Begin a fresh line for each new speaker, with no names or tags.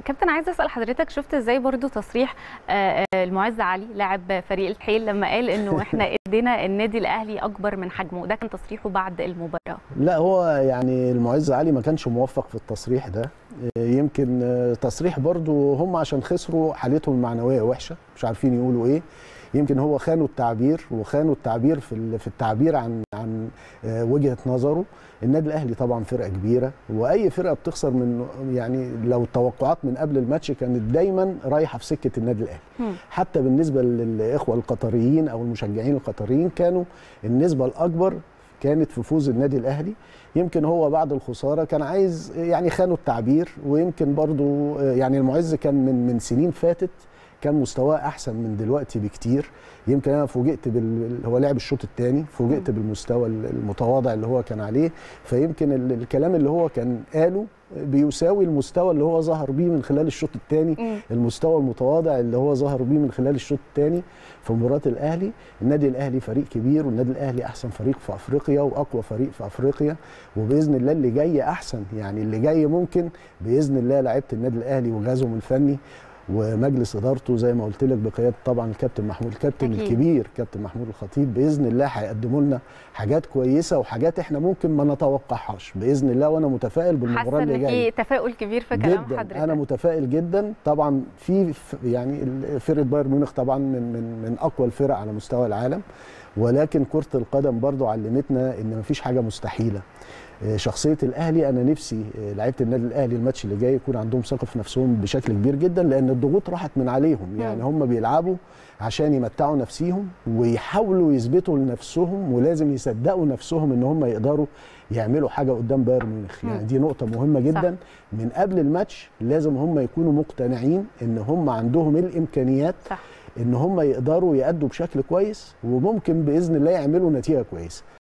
كابتن عايزه اسال حضرتك شفت ازاي برضو تصريح آه، آه، المعز علي لاعب فريق الحيل لما قال انه احنا ادينا النادي الاهلي اكبر من حجمه ده كان تصريحه بعد المباراه
لا هو يعني المعز علي ما كانش موفق في التصريح ده يمكن تصريح برضو هم عشان خسروا حالتهم المعنويه وحشه مش عارفين يقولوا ايه يمكن هو خانوا التعبير وخانوا التعبير في في التعبير عن عن وجهه نظره النادي الاهلي طبعا فرقه كبيره واي فرقه بتخسر من يعني لو التوقعات من قبل الماتش كانت دايما رايحه في سكه النادي الاهلي حتى بالنسبه للاخوه القطريين او المشجعين القطريين كانوا النسبه الاكبر كانت في فوز النادي الاهلي يمكن هو بعد الخساره كان عايز يعني خانوا التعبير ويمكن برضو يعني المعز كان من من سنين فاتت كان مستواه احسن من دلوقتي بكتير يمكن انا فوجئت بال هو لعب الشوط الثاني فوجئت بالمستوى المتواضع اللي هو كان عليه فيمكن الكلام اللي هو كان قاله بيساوي المستوى اللي هو ظهر بيه من خلال الشوط الثاني المستوى المتواضع اللي هو ظهر بيه من خلال الشوط الثاني في مباراه الاهلي النادي الاهلي فريق كبير والنادي الاهلي احسن فريق في افريقيا واقوى فريق في افريقيا وباذن الله اللي جاي احسن يعني اللي جاي ممكن باذن الله لعيبه النادي الاهلي وجهازهم الفني ومجلس ادارته زي ما قلت لك بقياده طبعا الكابتن محمود الكابتن أكيد. الكبير كابتن محمود الخطيب باذن الله هيقدموا لنا حاجات كويسه وحاجات احنا ممكن ما نتوقعهاش باذن الله وانا متفائل بالمباراه اللي جايه
في تفاؤل كبير في كلام
جداً.
حضرتك
انا متفائل جدا طبعا في يعني فرقه بايرن ميونخ طبعا من من من اقوى الفرق على مستوى العالم ولكن كره القدم برضو علمتنا ان مفيش حاجه مستحيله شخصيه الاهلي انا نفسي لعيبه النادي الاهلي الماتش اللي جاي يكون عندهم ثقه في نفسهم بشكل كبير جدا لان الضغوط راحت من عليهم يعني هم بيلعبوا عشان يمتعوا نفسيهم ويحاولوا يثبتوا لنفسهم ولازم يصدقوا نفسهم ان هم يقدروا يعملوا حاجه قدام بايرن ميونخ يعني دي نقطه مهمه جدا صح. من قبل الماتش لازم هم يكونوا مقتنعين ان هم عندهم الامكانيات
صح.
ان هم يقدروا يأدوا بشكل كويس وممكن باذن الله يعملوا نتيجه كويسه